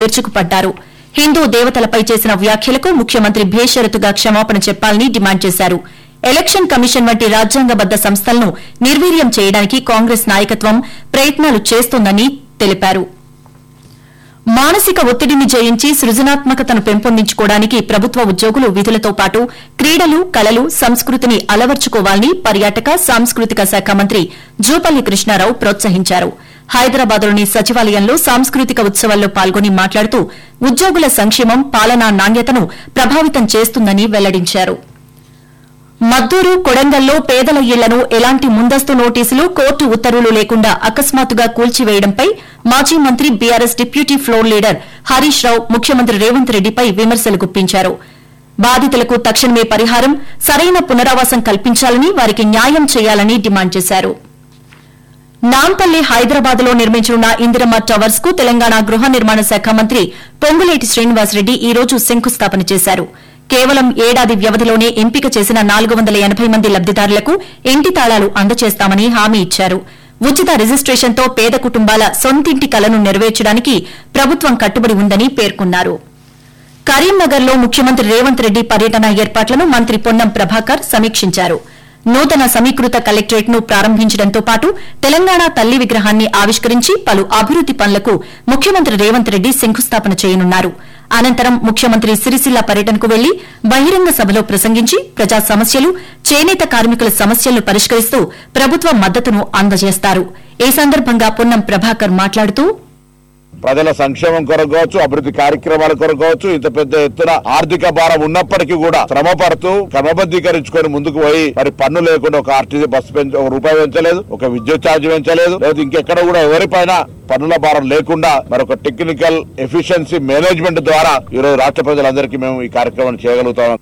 విరుచుకుపడ్డారు హిందూ దేవతలపై చేసిన వ్యాఖ్యలకు ముఖ్యమంత్రి భేషరతుగా క్షమాపణ చెప్పాలని డిమాండ్ చేశారు ఎలక్షన్ కమిషన్ వంటి రాజ్యాంగబద్ద సంస్థలను నిర్వీర్యం చేయడానికి కాంగ్రెస్ నాయకత్వం ప్రయత్నాలు చేస్తోందని తెలిపారు మానసిక ఒత్తిడిని జయించి సృజనాత్మకతను పెంపొందించుకోవడానికి ప్రభుత్వ ఉద్యోగులు విధులతో పాటు క్రీడలు కళలు సంస్కృతిని అలవర్చుకోవాలని పర్యాటక సాంస్కృతిక శాఖ మంత్రి జూపల్లి కృష్ణారావు ప్రోత్సహించారు హైదరాబాద్లోని సచివాలయంలో సాంస్కృతిక ఉత్సవాల్లో పాల్గొని మాట్లాడుతూ ఉద్యోగుల సంక్షేమం పాలనా నాణ్యతను ప్రభావితం చేస్తుందని వెల్లడించారు మద్దూరు కొడంగల్లో పేదల ఇళ్లను ఎలాంటి ముందస్తు నోటీసులు కోర్టు ఉత్తర్వులు లేకుండా అకస్మాత్తుగా కూల్చివేయడంపై మాజీ మంత్రి BRS deputy floor leader Harish Rao ముఖ్యమంత్రి రేవంత్ రెడ్డిపై విమర్శలు గుప్పించారు బాధితులకు తక్షణమే పరిహారం సరైన పునరావాసం కల్పించాలని వారికి న్యాయం చేయాలని డిమాండ్ చేశారు నాంపల్లి హైదరాబాద్ లో నిర్మించనున్న ఇందిరమ్మ టవర్స్ కు తెలంగాణ గృహ నిర్మాణ శాఖ మంత్రి పొంగులేటి శ్రీనివాసరెడ్డి ఈ రోజు శంకుస్థాపన చేశారు కేవలం ఏడాది వ్యవధిలోనే ఎంపిక చేసిన నాలుగు వందల ఎనబై మంది లబ్దిదారులకు ఇంటి తాళాలు అందజేస్తామని హామీ ఇచ్చారు ఉచిత రిజిస్ట్రేషన్తో పేద కుటుంబాల సొంతింటి కలను నెరవేర్చడానికి ప్రభుత్వం కట్టుబడి ఉందని పేర్కొన్నారు కరీంనగర్ లో ముఖ్యమంత్రి రేవంత్ రెడ్డి పర్యటన ఏర్పాట్లను మంత్రి పొన్నం ప్రభాకర్ సమీక్షించారు నూతన సమీకృత కలెక్టరేట్ ను ప్రారంభించడంతో పాటు తెలంగాణ తల్లి విగ్రహాన్ని ఆవిష్కరించి పలు అభివృద్ది పనులకు ముఖ్యమంత్రి రేవంత్ రెడ్డి శంకుస్థాపన చేయనున్నారు అనంతరం ముఖ్యమంత్రి సిరిసిల్ల పర్యటనకు వెళ్లి బహిరంగ సభలో ప్రసంగించి ప్రజా సమస్యలు చేనేత కార్మికుల సమస్యలను పరిష్కరిస్తూ ప్రభుత్వ మద్దతును అందజేస్తారు ఈ సందర్భంగా పొన్నం ప్రభాకర్ మాట్లాడుతూ ప్రజల సంక్షేమం కొరకు కావచ్చు అభివృద్ధి కార్యక్రమాల కొరకు కావచ్చు ఇంత పెద్ద ఎత్తున ఆర్థిక భారం ఉన్నప్పటికీ కూడా శ్రమ పడుతూ క్రమబద్ధీకరించుకొని ముందుకు పోయి మరి పన్ను లేకుండా ఒక ఆర్టీసీ బస్సు పెంచ ఒక రూపాయి పెంచలేదు ఒక విద్యుత్ ఛార్జ్ పెంచలేదు లేదా ఇంకెక్కడ కూడా ఎవరిపైన పన్నుల భారం లేకుండా మరి ఒక టెక్నికల్ ఎఫిషియన్సీ మేనేజ్మెంట్ ద్వారా ఈ రోజు రాష్ట్ర ప్రజలందరికీ మేము ఈ కార్యక్రమాన్ని చేయగలుగుతాం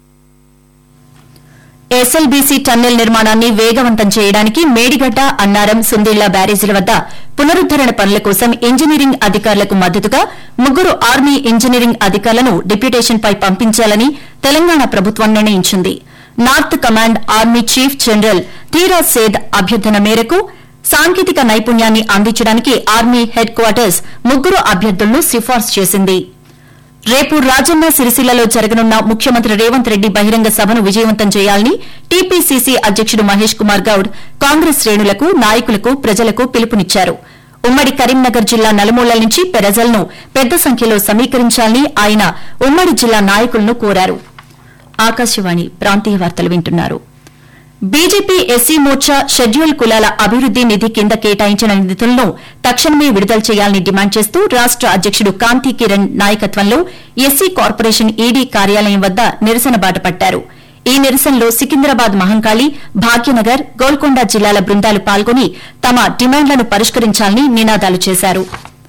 ఎస్ఎల్బీసీ టన్నెల్ నిర్మాణాన్ని వేగవంతం చేయడానికి మేడిగడ్డ అన్నారం సుందిళ్ల బ్యారేజీల వద్ద పునరుద్దరణ పనుల కోసం ఇంజనీరింగ్ అధికారులకు మద్దతుగా ముగ్గురు ఆర్మీ ఇంజనీరింగ్ అధికారులను డిప్యుటేషన్పై పంపించాలని తెలంగాణ ప్రభుత్వం నిర్ణయించింది north command army chief general Dheeraj Seth అభ్యర్థన మేరకు సాంకేతిక నైపుణ్యాన్ని అందించడానికి ఆర్మీ హెడ్ క్వార్టర్స్ ముగ్గురు అభ్యర్థులను సిఫార్సు చేసింది రేపు రాజన్న సిరిసిల్లలో జరగనున్న ముఖ్యమంత్రి రేవంత్ రెడ్డి బహిరంగ సభను విజయవంతం చేయాలని టీపీసీసీ అధ్యకుడు మహేష్ కుమార్ గౌడ్ కాంగ్రెస్ శ్రేణులకు నాయకులకు ప్రజలకు పిలుపునిచ్చారు ఉమ్మడి కరీంనగర్ జిల్లా నలుమూలల నుంచి ప్రజలను పెద్ద సంఖ్యలో సమీకరించాలని ఆయన ఉమ్మడి జిల్లా నాయకులను కోరారు ఆకాశవాణి ప్రాంతీయ వార్తలు వింటున్నారు బీజేపీ ఎస్సీ మోర్చా షెడ్యూల్ కులాల అభివృద్ది నిధి కింద కేటాయించిన నిధులను తక్షణమే విడుదల చేయాలని డిమాండ్ చేస్తూ రాష్ట అధ్యకుడు కాంతి కిరణ్ నాయకత్వంలో ఎస్సీ కార్పొరేషన్ ఈడీ కార్యాలయం వద్ద నిరసన బాట పట్టారు ఈ నిరసనలో సికింద్రాబాద్ మహంకాళి భాగ్యనగర్ గోల్కొండ జిల్లాల బృందాలు పాల్గొని తమ డిమాండ్లను పరిష్కరించాలని నినాదాలు చేశారు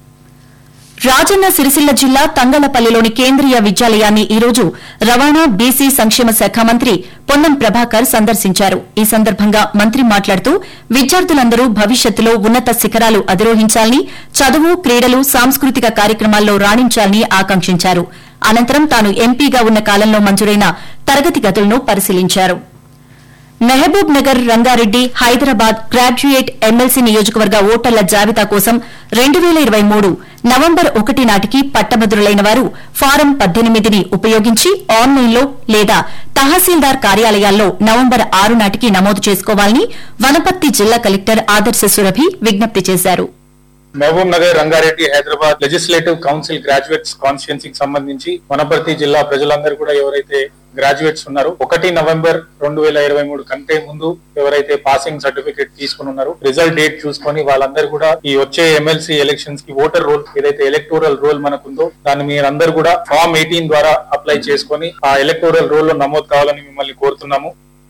రాజన్న సిరిసిల్ల జిల్లా తంగళ్లపల్లిలోని కేంద్రీయ విద్యాలయాన్ని ఈ రోజు రవాణా బీసీ సంక్షేమ శాఖ మంత్రి పొన్నం ప్రభాకర్ సందర్శించారు ఈ సందర్భంగా మంత్రి మాట్లాడుతూ విద్యార్థులందరూ భవిష్యత్తులో ఉన్నత శిఖరాలు అధిరోహించాలని చదువు క్రీడలు సాంస్కృతిక కార్యక్రమాల్లో రాణించాలని ఆకాంక్షించారు అనంతరం తాను ఎంపీగా ఉన్న కాలంలో మంజూరైన తరగతి గదులను పరిశీలించారు మహబూబ్ నగర్ రంగారెడ్డి హైదరాబాద్ గ్రాడ్యుయేట్ ఎమ్మెల్సీ నియోజకవర్గ ఓటర్ల జాబితా కోసం రెండు వేల ఇరవై మూడు నవంబర్ ఒకటి నాటికి పట్టభద్రులైన వారు ఫారం పద్దెనిమిదిని ఉపయోగించి ఆన్లైన్లో లేదా తహసీల్దార్ కార్యాలయాల్లో నవంబర్ ఆరు నాటికి నమోదు చేసుకోవాలని వనపర్తి జిల్లా కలెక్టర్ ఆదర్శ సురభి విజ్ఞప్తి చేశారు Mahabub Nagar Rangareddy Hyderabad legislative council graduates కాన్స్టిట్యున్సీకి సంబంధించి వనపర్తి జిల్లా ప్రజలందరూ కూడా ఎవరైతే గ్రాడ్యుయేట్స్ ఉన్నారో ఒకటి నవంబర్ రెండు వేల ఇరవై మూడు కంటే ముందు ఎవరైతే పాసింగ్ సర్టిఫికేట్ తీసుకుని ఉన్నారో రిజల్ట్ డేట్ చూసుకొని వాళ్ళందరూ కూడా ఈ వచ్చే ఎమ్మెల్సీ ఎలక్షన్స్ కి ఓటర్ రోల్ ఏదైతే ఎలక్టోరల్ రోల్ మనకుందో దాన్ని మీరందరూ కూడా ఫామ్ ఎయిటీన్ ద్వారా అప్లై చేసుకొని ఆ ఎలక్టోరల్ రోల్ లో నమోదు కావాలని మిమ్మల్ని కోరుతున్నాము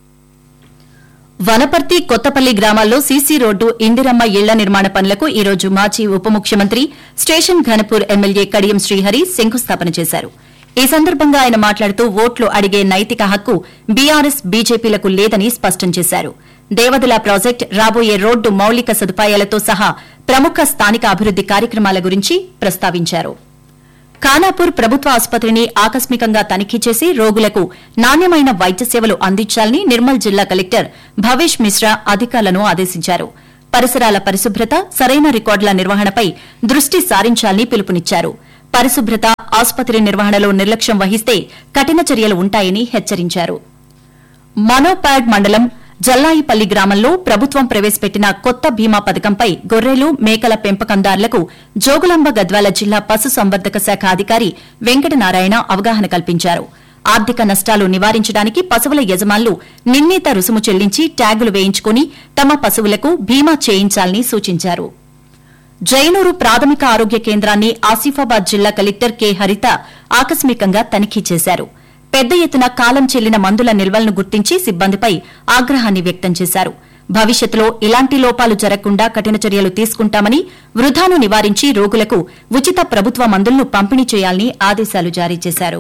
వనపర్తి కొత్తపల్లి గ్రామాల్లో సీసీ రోడ్డు ఇందిరమ్మ ఇళ్ల నిర్మాణ పనులకు ఈ రోజు మాజీ ఉప ముఖ్యమంత్రి స్టేషన్ ఘనపూర్ ఎమ్మెల్యే కడియం శ్రీహరి శంకుస్థాపన చేశారు ఈ సందర్భంగా ఆయన మాట్లాడుతూ ఓట్లు అడిగే నైతిక హక్కు బీఆర్ఎస్ బీజేపీలకు లేదని స్పష్టం చేశారు దేవదల ప్రాజెక్ట్ రాబోయే రోడ్డు మౌలిక సదుపాయాలతో సహా ప్రముఖ స్థానిక అభివృద్ది కార్యక్రమాల గురించి ప్రస్తావించారు ఖానాపూర్ ప్రభుత్వ ఆసుపత్రిని ఆకస్మికంగా తనిఖీ చేసి రోగులకు నాణ్యమైన వైద్య సేవలు అందించాలని నిర్మల్ జిల్లా కలెక్టర్ భవేష్ మిశ్రా అధికారులను ఆదేశించారు పరిసరాల పరిశుభ్రత సరైన రికార్డుల నిర్వహణపై దృష్టి సారించాలని పిలుపునిచ్చారు పరిశుభ్రత ఆసుపత్రి నిర్వహణలో నిర్లక్ష్యం వహిస్తే కఠిన చర్యలు ఉంటాయని హెచ్చరించారు మనోపాడ్ మండలం జల్లాయిపల్లి గ్రామంలో ప్రభుత్వం ప్రవేశపెట్టిన కొత్త బీమా పథకంపై గొర్రెలు మేకల పెంపకందారులకు జోగులాంబ గద్వాల జిల్లా పశుసంవర్ధక శాఖ అధికారి వెంకటనారాయణ అవగాహన కల్పించారు ఆర్థిక నష్టాలు నివారించడానికి పశువుల యజమానులు నిర్ణీత రుసుము చెల్లించి ట్యాగులు వేయించుకుని తమ పశువులకు బీమా చేయించాలని సూచించారు జైనూరు ప్రాథమిక ఆరోగ్య కేంద్రాన్ని ఆసిఫాబాద్ జిల్లా కలెక్టర్ కె హరిత ఆకస్మికంగా తనిఖీ చేశారు పెద్ద ఎత్తున కాలం చెల్లిన మందుల నిల్వలను గుర్తించి సిబ్బందిపై ఆగ్రహాన్ని వ్యక్తం చేశారు భవిష్యత్తులో ఇలాంటి లోపాలు జరగకుండా కఠిన చర్యలు తీసుకుంటామని వృధాను నివారించి రోగులకు ఉచిత ప్రభుత్వ మందులను పంపిణీ చేయాలని ఆదేశాలు జారీ చేశారు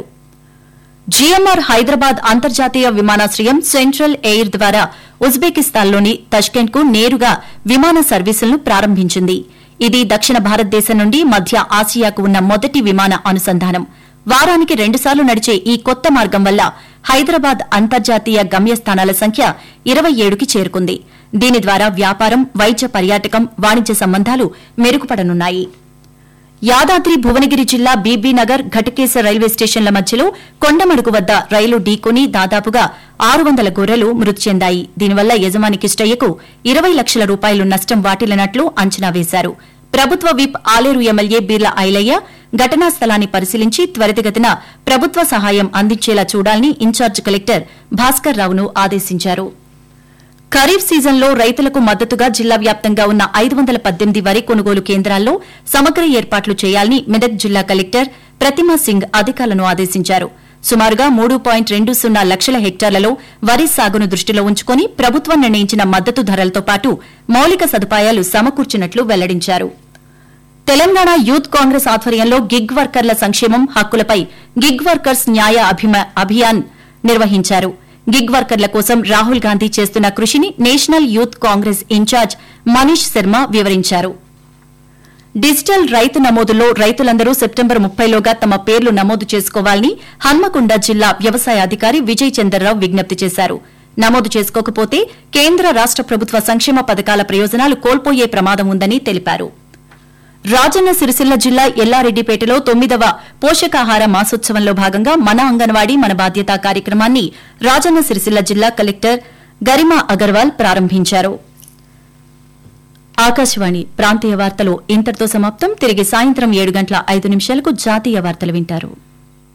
జీఎంఆర్ హైదరాబాద్ అంతర్జాతీయ విమానాశ్రయం సెంట్రల్ ఎయిర్ ద్వారా ఉజ్బెకిస్తాన్లోని తష్కెంట్ కు నేరుగా విమాన సర్వీసులను ప్రారంభించింది ఇది దక్షిణ భారతదేశం నుండి మధ్య ఆసియాకు ఉన్న మొదటి విమాన అనుసంధానం వారానికి రెండుసార్లు నడిచే ఈ కొత్త మార్గం వల్ల హైదరాబాద్ అంతర్జాతీయ గమ్యస్థానాల సంఖ్య ఇరవై ఏడుకి చేరుకుంది దీని ద్వారా వ్యాపారం వైద్య పర్యాటకం వాణిజ్య సంబంధాలు మెరుగుపడనున్నాయి యాదాద్రి భువనగిరి జిల్లా బీబీనగర్ ఘటకేశ రైల్వే స్టేషన్ల మధ్యలో కొండమడుగు వద్ద రైలు ఢీకొని దాదాపుగా ఆరు వందల గొర్రెలు మృతి చెందాయి దీనివల్ల యజమాని కిష్టయ్యకు ఇరవై లక్షల రూపాయలు నష్టం వాటిల్లినట్లు అంచనా వేశారు ప్రభుత్వ విప్ ఆలేరు ఎమ్మెల్యే బీర్ల ఐలయ్య ఘటనా స్థలాన్ని పరిశీలించి త్వరితగతిన ప్రభుత్వ సహాయం అందించేలా చూడాలని ఇన్ఛార్జ్ కలెక్టర్ భాస్కర్ రావును ఆదేశించారు ఖరీఫ్ సీజన్లో రైతులకు మద్దతుగా జిల్లా వ్యాప్తంగా ఉన్న ఐదు వందల పద్దెనిమిది వరి కొనుగోలు కేంద్రాల్లో సమగ్ర ఏర్పాట్లు చేయాలని మెదక్ జిల్లా కలెక్టర్ ప్రతిమా సింగ్ అధికారులను ఆదేశించారు సుమారుగా మూడు పాయింట్ రెండు సున్నా లక్షల హెక్టార్లలో వరి సాగును దృష్టిలో ఉంచుకుని ప్రభుత్వం నిర్ణయించిన మద్దతు ధరలతో పాటు మౌలిక సదుపాయాలు సమకూర్చినట్లు వెల్లడించారు తెలంగాణ యూత్ కాంగ్రెస్ ఆధ్వర్యంలో గిగ్ వర్కర్ల సంక్షేమం హక్కులపై గిగ్ వర్కర్స్ న్యాయ అభిమ- అభియాన్ నిర్వహించారు గిగ్ వర్కర్ల కోసం రాహుల్ గాంధీ చేస్తున్న కృషిని national youth Congress in-charge Manish Sharma వివరించారు డిజిటల్ రైతు నమోదులో రైతులందరూ సెప్టెంబర్ ముప్పైలోగా తమ పేర్లు నమోదు చేసుకోవాలని హన్మకొండ జిల్లా వ్యవసాయ అధికారి విజయ్ చందర్రావు విజ్ఞప్తి చేశారు నమోదు చేసుకోకపోతే కేంద్ర రాష్ట ప్రభుత్వ సంక్షేమ పథకాల ప్రయోజనాలు కోల్పోయే ప్రమాదం ఉందని తెలిపారు రాజన్న సిరిసిల్ల జిల్లా ఎల్లారెడ్డిపేటలో తొమ్మిదవ పోషకాహార మాసోత్సవంలో భాగంగా మన అంగన్వాడీ మన బాధ్యత కార్యక్రమాన్ని రాజన్న సిరిసిల్ల జిల్లా కలెక్టర్ గరిమా అగర్వాల్ ప్రారంభించారు ఆకాశవాణి ప్రాంతీయ వార్తలు ఇంతటితో సమాప్తం తిరిగి సాయంత్రం ఏడు గంటల ఐదు నిమిషాలకు జాతీయ వార్తలు వింటారు